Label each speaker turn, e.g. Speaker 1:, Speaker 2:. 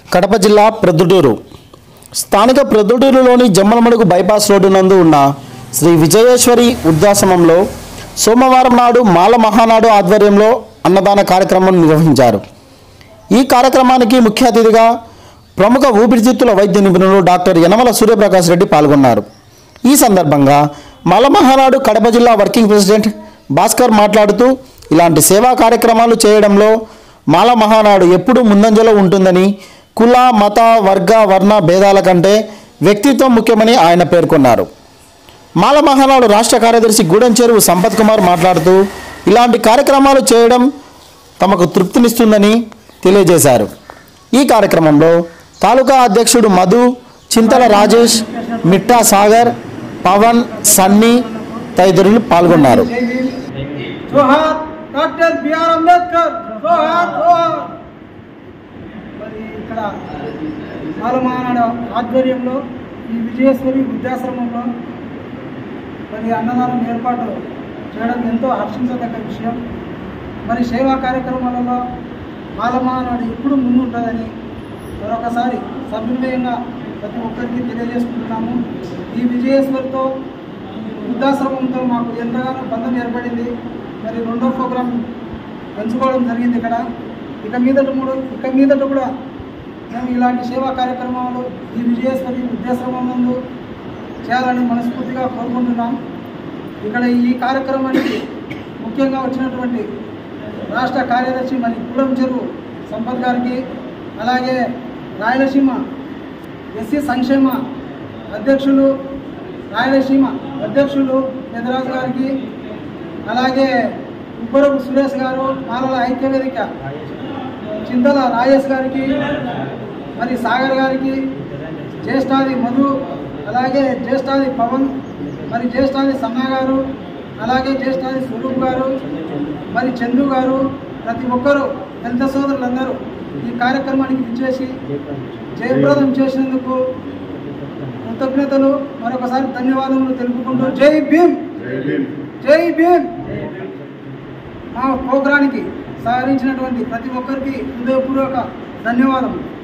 Speaker 1: కడప జిల్లా ప్రొద్దుటూరు స్థానిక ప్రొద్దుటూరులోని Jammalamadugu bypass road నందు ఉన్న శ్రీ విజయేశ్వరి వృద్ధాశ్రమంలో సోమవారం నాడు మాల మహానాడు ఆధ్వర్యంలో అన్నదాన కార్యక్రమం నిర్వహించారు ఈ కార్యక్రమానికి ముఖ్య అతిథిగా ప్రముఖ ఊపిరితిత్తుల వైద్య నిపుణులు డాక్టర్ యనమల సూర్యప్రకాష్ రెడ్డి పాల్గొన్నారు ఈ సందర్భంగా మాల మహానాడు కడప జిల్లా వర్కింగ్ ప్రెసిడెంట్ భాస్కర్ మాట్లాడుతూ ఇలాంటి సేవా కార్యక్రమాలు చేయడంలో మాల మహానాడు ఎప్పుడూ ముందంజలో ఉంటుందని కుల మత వర్గ వర్ణ భేదాల కంటే వ్యక్తిత్వం ముఖ్యమని ఆయన పేర్కొన్నారు మాల మహానాడు రాష్ట్ర కార్యదర్శి గూడెం చెరువు సంపత్ కుమార్ మాట్లాడుతూ ఇలాంటి కార్యక్రమాలు చేయడం తమకు తృప్తినిస్తుందని తెలియజేశారు ఈ కార్యక్రమంలో తాలూకా అధ్యక్షుడు మధు చింతల రాజేష్ మిట్టా సాగర్ పవన్ సన్నీ తదితరులు పాల్గొన్నారు
Speaker 2: జోహార్ డాక్టర్ బిఆర్ అంబేద్కర్ జోహార్ జోహార్ మరి ఇక్కడ బాలమహానాడు ఆధ్వర్యంలో ఈ విజయేశ్వరి వృద్ధాశ్రమంలో మరి అన్నదానం ఏర్పాటు చేయడం ఎంతో హర్షించదగ్గ విషయం మరి సేవా కార్యక్రమాలలో బాలమహానాడు ఎప్పుడు ముందుంటుందని మరొకసారి సభ్యులయంగా ప్రతి ఒక్కరికి తెలియజేసుకుంటున్నాము ఈ విజయేశ్వరితో వృద్ధాశ్రమంతో మాకు ఎంతగానో బంధం ఏర్పడింది మరి రెండో ప్రోగ్రాం పెంచుకోవడం జరిగింది ఇక్కడ ఇక మీదట కూడా ఇక మీదట కూడా మేము ఇలాంటి సేవా కార్యక్రమాలు ఈ విజయేశ్వరి వృద్ధాశ్రమం నందు చేయాలని మనస్ఫూర్తిగా కోరుకుంటున్నాం ఇక్కడ ఈ కార్యక్రమానికి ముఖ్యంగా వచ్చినటువంటి రాష్ట్ర కార్యదర్శి మరి గూడెం చెరువు సంపత్ గారికి అలాగే రాయలసీమ ఎస్సీ సంక్షేమ అధ్యక్షులు రాయలసీమ అధ్యక్షులు పెదరాజు గారికి అలాగే ఉబ్బరపు సురేష్ గారు మాలల ఐక్యవేదిక చింతల రాజేష్ గారికి మరి సాగర్ గారికి జ్యేష్ఠాది మధు అలాగే జ్యేష్ఠాది పవన్ మరి జ్యేష్ఠాది సన్నా గారు అలాగే జ్యేష్ఠాది స్వరూప్ గారు మరి చందు గారు ప్రతి ఒక్కరూ దళిత సోదరులందరూ ఈ కార్యక్రమానికి విచ్చేసి జయప్రదం చేసినందుకు కృతజ్ఞతలు మరొకసారి ధన్యవాదములు తెలుపుకుంటూ జై భీమ్ జై భీమ్ మా ప్రోగ్రానికి సహకరించినటువంటి ప్రతి ఒక్కరికి హృదయపూర్వక ధన్యవాదములు